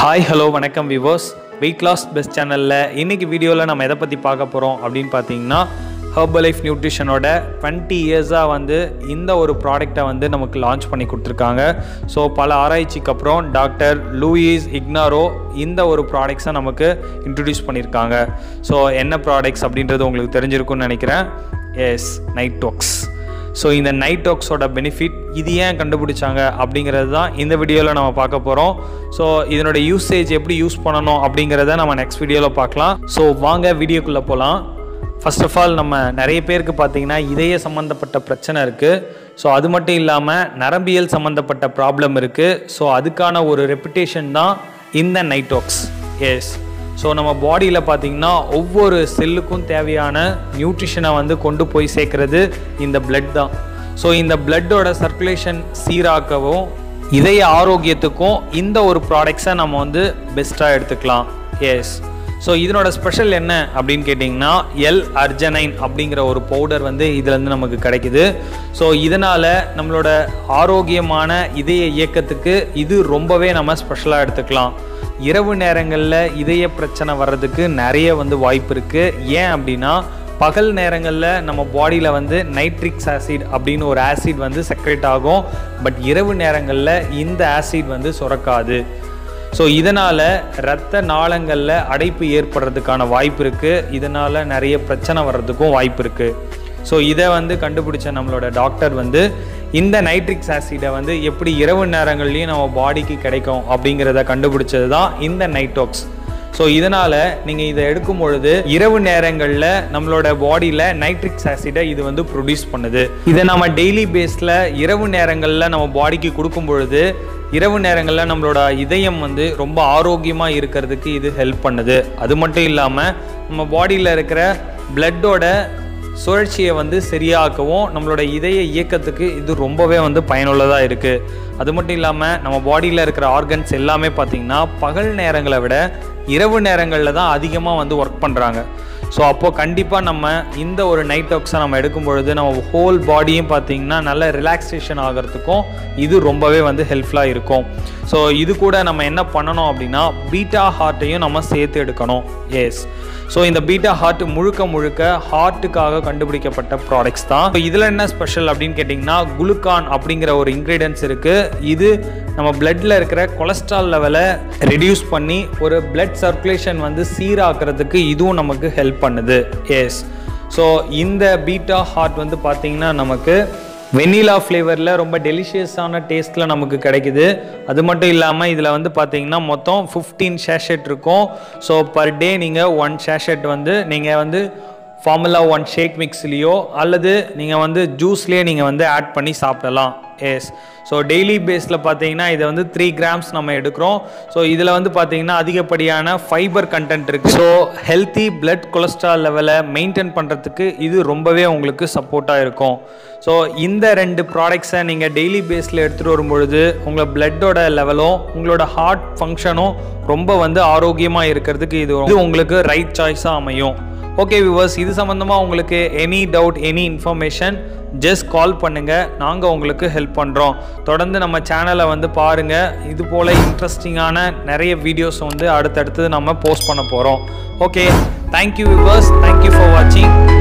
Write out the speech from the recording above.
hi hello வணக்கம் விவோஸ் weight loss best சேனலில் இன்னைக்கு வீடியோவில் நம்ம எதை பற்றி பார்க்க போகிறோம் அப்படின்னு பார்த்தீங்கன்னா ஹர்பல் லைஃப் நியூட்ரிஷனோட டுவெண்ட்டி இயர்ஸாக வந்து இந்த ஒரு ப்ராடக்டை வந்து நமக்கு லான்ச் பண்ணி கொடுத்துருக்காங்க ஸோ பல ஆராய்ச்சிக்கு அப்புறம் டாக்டர் லூயிஸ் இக்னாரோ இந்த ஒரு ப்ராடக்ட்ஸை நமக்கு இன்ட்ரடியூஸ் பண்ணியிருக்காங்க ஸோ என்ன ப்ராடக்ட்ஸ் அப்படின்றது உங்களுக்கு தெரிஞ்சிருக்கும்னு நினைக்கிறேன் எஸ் நைட்டோக்ஸ் ஸோ இந்த நைட்டோக்ஸோட பெனிஃபிட் இது ஏன் கண்டுபிடிச்சாங்க அப்படிங்கிறது தான் இந்த வீடியோவில் நம்ம பார்க்க போகிறோம் ஸோ இதனோட யூசேஜ் எப்படி யூஸ் பண்ணணும் அப்படிங்கிறத நம்ம நெக்ஸ்ட் வீடியோவில் பார்க்கலாம் ஸோ வாங்க வீடியோக்குள்ளே போகலாம் ஃபர்ஸ்ட் ஆஃப் ஆல் நம்ம நிறைய பேருக்கு பார்த்தீங்கன்னா இதய சம்மந்தப்பட்ட பிரச்சனை இருக்குது ஸோ அது மட்டும் இல்லாமல் நரம்பியல் சம்மந்தப்பட்ட ப்ராப்ளம் இருக்குது ஸோ அதுக்கான ஒரு ரெப்புடேஷன் தான் இந்த நைட்டோக்ஸ் எஸ் ஸோ நம்ம பாடியில் பார்த்தீங்கன்னா ஒவ்வொரு செல்லுக்கும் தேவையான நியூட்ரிஷனை வந்து கொண்டு போய் சேர்க்கறது இந்த blood தான் ஸோ இந்த பிளட்டோட சர்க்குலேஷன் சீராக்கவும் இதய ஆரோக்கியத்துக்கும் இந்த ஒரு ப்ராடக்ட்ஸை நம்ம வந்து பெஸ்ட்டாக எடுத்துக்கலாம் எஸ் ஸோ இதனோட ஸ்பெஷல் என்ன அப்படின்னு கேட்டிங்கன்னா எல் அர்ஜனைன் அப்படிங்கிற ஒரு பவுடர் வந்து இதுலேருந்து நமக்கு கிடைக்குது ஸோ இதனால் நம்மளோட ஆரோக்கியமான இதய இயக்கத்துக்கு இது ரொம்பவே நம்ம ஸ்பெஷலாக எடுத்துக்கலாம் இரவு நேரங்களில் இதய பிரச்சனை வர்றதுக்கு நிறைய வந்து வாய்ப்பு இருக்குது ஏன் அப்படின்னா பகல் நேரங்களில் நம்ம பாடியில் வந்து நைட்ரிக்ஸ் ஆசிட் அப்படின்னு ஒரு ஆசிட் வந்து செக்ரேட் ஆகும் பட் இரவு நேரங்களில் இந்த ஆசிட் வந்து சுரக்காது ஸோ இதனால் இரத்த நாளங்களில் அடைப்பு ஏற்படுறதுக்கான வாய்ப்பு இருக்குது இதனால் நிறைய பிரச்சனை வர்றதுக்கும் வாய்ப்பு இருக்குது ஸோ இதை வந்து கண்டுபிடிச்ச நம்மளோட டாக்டர் வந்து இந்த நைட்ரிக்ஸ் ஆசிடை வந்து எப்படி இரவு நேரங்கள்லையும் நம்ம பாடிக்கு கிடைக்கும் அப்படிங்கிறத கண்டுபிடிச்சது தான் இந்த நைட்டோக்ஸ் ஸோ இதனால் நீங்கள் இதை எடுக்கும் பொழுது இரவு நேரங்களில் நம்மளோட பாடியில் நைட்ரிக்ஸ் ஆசிடை இது வந்து ப்ரொடியூஸ் பண்ணுது இதை நம்ம டெய்லி பேஸில் இரவு நேரங்களில் நம்ம பாடிக்கு கொடுக்கும் பொழுது இரவு நேரங்களில் நம்மளோட இதயம் வந்து ரொம்ப ஆரோக்கியமாக இருக்கிறதுக்கு இது ஹெல்ப் பண்ணுது அது மட்டும் இல்லாமல் நம்ம பாடியில் இருக்கிற பிளட்டோட சுழற்சியை வந்து சரியாக்கவும் நம்மளோட இதய இயக்கத்துக்கு இது ரொம்பவே வந்து பயனுள்ளதாக இருக்குது அது மட்டும் இல்லாமல் நம்ம பாடியில் இருக்கிற ஆர்கன்ஸ் எல்லாமே பார்த்திங்கன்னா பகல் நேரங்களை விட இரவு நேரங்களில் தான் அதிகமாக வந்து ஒர்க் பண்ணுறாங்க ஸோ அப்போது கண்டிப்பாக நம்ம இந்த ஒரு நைட் ஒர்க்ஸை நம்ம எடுக்கும் பொழுது நம்ம ஹோல் பாடியும் பார்த்தீங்கன்னா நல்ல ரிலாக்ஸேஷன் ஆகிறதுக்கும் இது ரொம்பவே வந்து ஹெல்ப்ஃபுல்லாக இருக்கும் ஸோ இது கூட நம்ம என்ன பண்ணணும் அப்படின்னா பீட்டா ஹார்ட்டையும் நம்ம சேர்த்து எடுக்கணும் எஸ் ஸோ இந்த பீட்டா ஹார்ட் முழுக்க முழுக்க ஹார்ட்டுக்காக கண்டுபிடிக்கப்பட்ட ப்ராடக்ட்ஸ் தான் இப்போ இதில் என்ன ஸ்பெஷல் அப்படின்னு கேட்டிங்கன்னா குளுக்கான் அப்படிங்கிற ஒரு இன்க்ரீடியன்ஸ் இருக்குது இது நம்ம பிளட்டில் இருக்கிற கொலஸ்ட்ரால் லெவலை ரெடியூஸ் பண்ணி ஒரு பிளட் சர்க்குலேஷன் வந்து சீராக்கிறதுக்கு இதுவும் நமக்கு ஹெல்ப் பண்ணுது எஸ் ஸோ இந்த பீட்டா ஹார்ட் வந்து பார்த்திங்கன்னா நமக்கு வெண்ணிலா ஃப்ளேவரில் ரொம்ப டெலிஷியஸான டேஸ்ட்டில் நமக்கு கிடைக்குது அது மட்டும் இல்லாமல் இதில் வந்து பார்த்தீங்கன்னா மொத்தம் ஃபிஃப்டீன் ஷேஷெட் இருக்கும் ஸோ பர் டே நீங்கள் ஒன் ஷேஷெட் வந்து நீங்கள் வந்து ஃபார்முலா ஒன் ஷேக் மிக்ஸ்லேயோ அல்லது நீங்கள் வந்து ஜூஸ்லேயே நீங்கள் வந்து ஆட் பண்ணி சாப்பிடலாம் எஸ் ஸோ டெய்லி பேஸில் பார்த்தீங்கன்னா இதை வந்து த்ரீ கிராம்ஸ் நம்ம எடுக்கிறோம் ஸோ இதில் வந்து பார்த்தீங்கன்னா அதிகப்படியான ஃபைபர் கண்டென்ட் இருக்குது ஸோ ஹெல்த்தி பிளட் கொலஸ்ட்ரால் லெவலை மெயின்டைன் பண்ணுறதுக்கு இது ரொம்பவே உங்களுக்கு சப்போர்ட்டாக இருக்கும் ஸோ இந்த ரெண்டு ப்ராடக்ட்ஸை நீங்கள் டெய்லி பேஸில் எடுத்துகிட்டு வரும்பொழுது உங்கள் பிளட்டோட லெவலும் உங்களோட ஹார்ட் ஃபங்க்ஷனும் ரொம்ப வந்து ஆரோக்கியமாக இருக்கிறதுக்கு இது இது உங்களுக்கு ரைட் சாய்ஸாக அமையும் ஓகே விவர்ஸ் இது சம்மந்தமாக உங்களுக்கு any doubt any information just call பண்ணுங்கள் நாங்கள் உங்களுக்கு ஹெல்ப் பண்ணுறோம் தொடர்ந்து நம்ம சேனலை வந்து பாருங்கள் இது போல் இன்ட்ரெஸ்டிங்கான நிறைய வீடியோஸ் வந்து அடுத்தடுத்து நம்ம போஸ்ட் பண்ண போகிறோம் okay thank you viewers thank you for வாட்சிங்